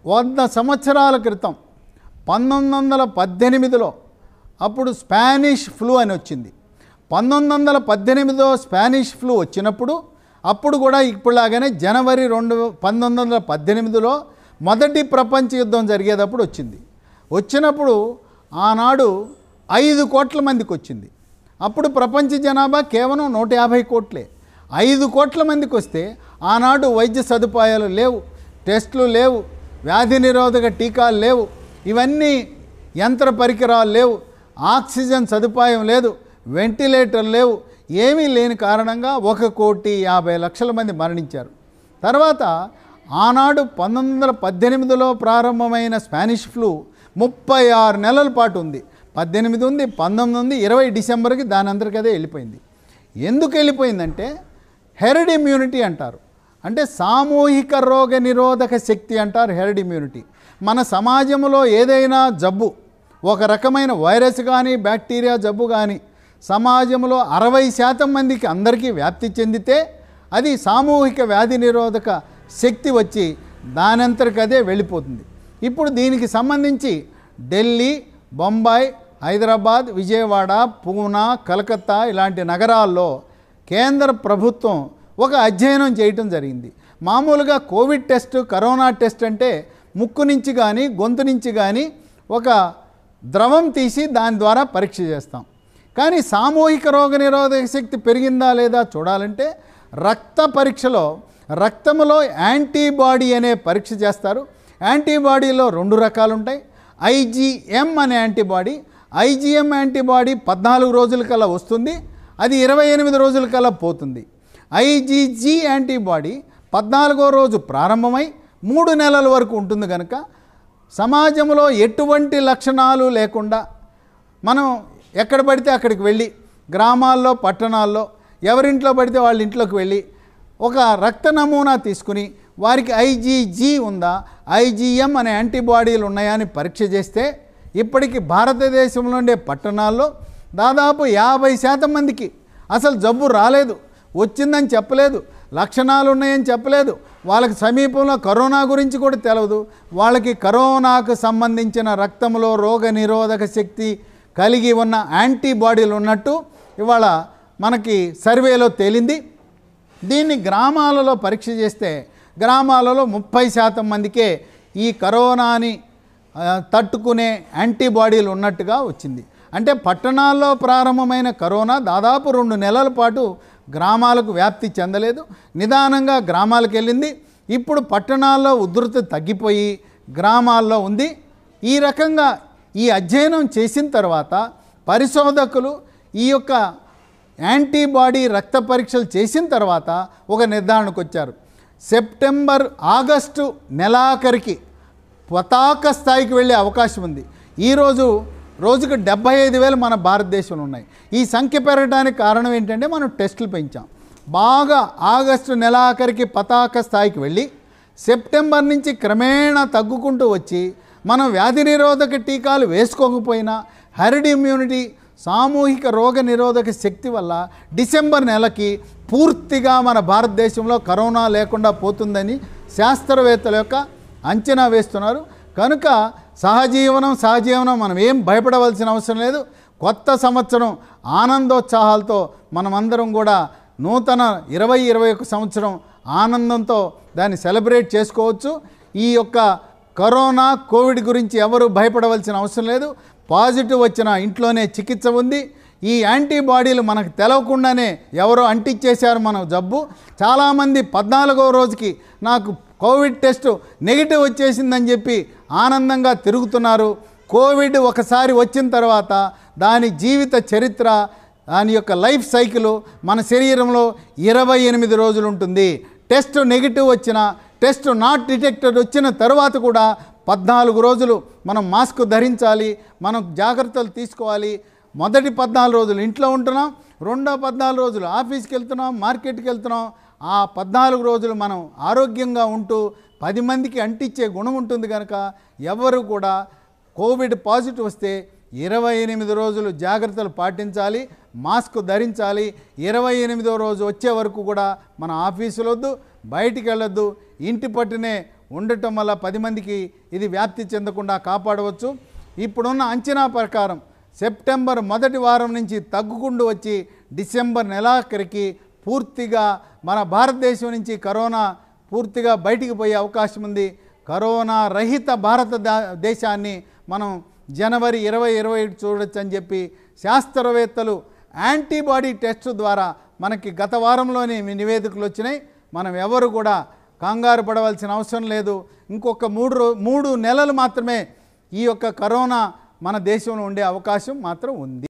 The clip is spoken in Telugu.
వంద సంవత్సరాల క్రితం పంతొమ్మిది వందల పద్దెనిమిదిలో అప్పుడు స్పానిష్ ఫ్లూ అని వచ్చింది పంతొమ్మిది వందల పద్దెనిమిదిలో స్పానిష్ ఫ్లూ వచ్చినప్పుడు అప్పుడు కూడా ఇప్పుడులాగానే జనవరి రెండు పంతొమ్మిది వందల పద్దెనిమిదిలో మొదటి ప్రపంచ యుద్ధం జరిగేటప్పుడు వచ్చింది వచ్చినప్పుడు ఆనాడు ఐదు కోట్ల మందికి వచ్చింది అప్పుడు ప్రపంచ జనాభా కేవలం నూట యాభై కోట్లే ఐదు కోట్ల మందికి వస్తే ఆనాడు వైద్య సదుపాయాలు లేవు టెస్టులు లేవు వ్యాధి నిరోధక టీకాలు లేవు ఇవన్నీ యంత్ర పరికరాలు లేవు ఆక్సిజన్ సదుపాయం లేదు వెంటిలేటర్ లేవు ఏమీ లేని కారణంగా ఒక కోటి యాభై లక్షల మంది మరణించారు తర్వాత ఆనాడు పంతొమ్మిది వందల పద్దెనిమిదిలో ప్రారంభమైన స్పానిష్ ఫ్లూ ముప్పై ఆరు నెలల పాటు ఉంది పద్దెనిమిది ఉంది పంతొమ్మిది ఉంది ఇరవై డిసెంబర్కి దాని అందరికదే వెళ్ళిపోయింది ఎందుకు వెళ్ళిపోయిందంటే హెరడ్ ఇమ్యూనిటీ అంటారు అంటే సామూహిక రోగ నిరోధక శక్తి అంటారు హెరడ్ ఇమ్యూనిటీ మన సమాజంలో ఏదైనా జబ్బు ఒక రకమైన వైరస్ కానీ బ్యాక్టీరియా జబ్బు కానీ సమాజంలో అరవై శాతం మందికి అందరికీ వ్యాప్తి చెందితే అది సామూహిక వ్యాధి నిరోధక శక్తి వచ్చి దానంతరికదే వెళ్ళిపోతుంది ఇప్పుడు దీనికి సంబంధించి ఢిల్లీ బొంబాయి హైదరాబాద్ విజయవాడ పూనా కలకత్తా ఇలాంటి నగరాల్లో కేంద్ర ప్రభుత్వం ఒక అధ్యయనం చేయటం జరిగింది మామూలుగా కోవిడ్ టెస్ట్ కరోనా టెస్ట్ అంటే ముక్కు నుంచి కానీ గొంతు నుంచి కానీ ఒక ద్రవం తీసి దాని ద్వారా పరీక్ష చేస్తాం కానీ సామూహిక రోగ నిరోధక శక్తి పెరిగిందా లేదా చూడాలంటే రక్త పరీక్షలో రక్తంలో యాంటీబాడీ అనే పరీక్ష చేస్తారు యాంటీబాడీలో రెండు రకాలు ఉంటాయి ఐజీఎం అనే యాంటీబాడీ ఐజీఎం యాంటీబాడీ పద్నాలుగు రోజుల కల్లా వస్తుంది అది ఇరవై ఎనిమిది రోజుల కల్లా పోతుంది ఐజీజీ యాంటీబాడీ పద్నాలుగో రోజు ప్రారంభమై మూడు నెలల వరకు ఉంటుంది కనుక సమాజంలో ఎటువంటి లక్షణాలు లేకుండా మనం ఎక్కడ పడితే అక్కడికి వెళ్ళి గ్రామాల్లో పట్టణాల్లో ఎవరింట్లో పడితే వాళ్ళ ఇంట్లోకి వెళ్ళి ఒక రక్త నమూనా తీసుకుని వారికి ఐజీజీ ఉందా ఐజీఎం అనే యాంటీబాడీలు ఉన్నాయా అని పరీక్ష చేస్తే ఇప్పటికి భారతదేశంలో ఉండే పట్టణాల్లో దాదాపు యాభై శాతం మందికి అసలు జబ్బు రాలేదు వచ్చిందని చెప్పలేదు లక్షణాలు ఉన్నాయని చెప్పలేదు వాళ్ళకి సమీపంలో కరోనా గురించి కూడా తెలియదు వాళ్ళకి కరోనాకు సంబంధించిన రక్తంలో రోగ నిరోధక శక్తి కలిగి ఉన్న యాంటీబాడీలు ఉన్నట్టు ఇవాళ మనకి సర్వేలో తేలింది దీన్ని గ్రామాలలో పరీక్ష చేస్తే గ్రామాలలో ముప్పై శాతం మందికే ఈ కరోనాని ఆ, తట్టుకునే యాంటీబాడీలు ఉన్నట్టుగా వచ్చింది అంటే పట్టణాల్లో ప్రారంభమైన కరోనా దాదాపు రెండు నెలల పాటు గ్రామాలకు వ్యాప్తి చెందలేదు నిదానంగా గ్రామాలకు వెళ్ళింది ఇప్పుడు పట్టణాల్లో ఉధృతి తగ్గిపోయి గ్రామాల్లో ఉంది ఈ రకంగా ఈ అధ్యయనం చేసిన తర్వాత పరిశోధకులు ఈ యొక్క యాంటీబాడీ రక్త పరీక్షలు చేసిన తర్వాత ఒక నిర్ధారణకు వచ్చారు సెప్టెంబర్ ఆగస్టు నెలాఖరికి పతాక స్థాయికి వెళ్ళే అవకాశం ఉంది ఈరోజు రోజుకు డెబ్బై ఐదు వేలు మన భారతదేశంలో ఉన్నాయి ఈ సంఖ్య పెరగడానికి కారణం ఏంటంటే మనం టెస్టులు పెంచాం బాగా ఆగస్టు నెలాఖరికి పతాక స్థాయికి వెళ్ళి సెప్టెంబర్ నుంచి క్రమేణా తగ్గుకుంటూ వచ్చి మనం వ్యాధి నిరోధక టీకాలు వేసుకోకపోయినా హెరిడ్ ఇమ్యూనిటీ సామూహిక రోగ నిరోధక శక్తి వల్ల డిసెంబర్ నెలకి పూర్తిగా మన భారతదేశంలో కరోనా లేకుండా పోతుందని శాస్త్రవేత్తల యొక్క అంచనా వేస్తున్నారు కనుక సహజీవనం సహజీవనం మనం ఏం భయపడవలసిన అవసరం లేదు కొత్త సంవత్సరం ఆనందోత్సాహాలతో మనమందరం కూడా నూతన ఇరవై ఇరవై ఒక సంవత్సరం ఆనందంతో దాన్ని సెలబ్రేట్ చేసుకోవచ్చు ఈ యొక్క కరోనా కోవిడ్ గురించి ఎవరు భయపడవలసిన అవసరం లేదు పాజిటివ్ వచ్చిన ఇంట్లోనే చికిత్స ఉంది ఈ యాంటీబాడీలు మనకు తెలవకుండానే ఎవరో అంటించేశారు మన జబ్బు చాలామంది పద్నాలుగో రోజుకి నాకు కోవిడ్ టెస్ట్ నెగిటివ్ వచ్చేసిందని చెప్పి ఆనందంగా తిరుగుతున్నారు కోవిడ్ ఒకసారి వచ్చిన తర్వాత దాని జీవిత చరిత్ర దాని యొక్క లైఫ్ సైకిల్ మన శరీరంలో ఇరవై ఎనిమిది రోజులు ఉంటుంది టెస్ట్ నెగిటివ్ వచ్చిన టెస్ట్ నాట్ డిటెక్టెడ్ వచ్చిన తర్వాత కూడా పద్నాలుగు రోజులు మనం మాస్క్ ధరించాలి మనం జాగ్రత్తలు తీసుకోవాలి మొదటి పద్నాలుగు రోజులు ఇంట్లో ఉంటున్నాం రెండో పద్నాలుగు రోజులు ఆఫీస్కి వెళ్తున్నాం మార్కెట్కి వెళ్తున్నాం ఆ పద్నాలుగు రోజులు మనం ఆరోగ్యంగా ఉంటూ పది మందికి అంటించే గుణం ఉంటుంది కనుక ఎవరు కూడా కోవిడ్ పాజిటివ్ వస్తే ఇరవై ఎనిమిది రోజులు జాగ్రత్తలు పాటించాలి మాస్క్ ధరించాలి ఇరవై ఎనిమిదో రోజు వచ్చే వరకు కూడా మన ఆఫీసులు వద్దు బయటికి వెళ్ళొద్దు ఇంటి పట్టునే ఉండటం వల్ల పది మందికి ఇది వ్యాప్తి చెందకుండా కాపాడవచ్చు ఇప్పుడున్న అంచనా ప్రకారం సెప్టెంబర్ మొదటి వారం నుంచి తగ్గుకుంటూ వచ్చి డిసెంబర్ నెలాఖరికి పూర్తిగా మన భారతదేశం నుంచి కరోనా పూర్తిగా బయటికి పోయే అవకాశం ఉంది కరోనా రహిత భారత దేశాన్ని మనం జనవరి ఇరవై ఇరవై ఒకటి చూడొచ్చు అని చెప్పి శాస్త్రవేత్తలు యాంటీబాడీ టెస్ట్ ద్వారా మనకి గత వారంలోనే మీ నివేదికలు వచ్చినాయి మనం ఎవరు కూడా కంగారు పడవలసిన అవసరం లేదు ఇంకొక మూడు రో మూడు నెలలు మాత్రమే ఈ యొక్క కరోనా మన దేశంలో ఉండే అవకాశం మాత్రం ఉంది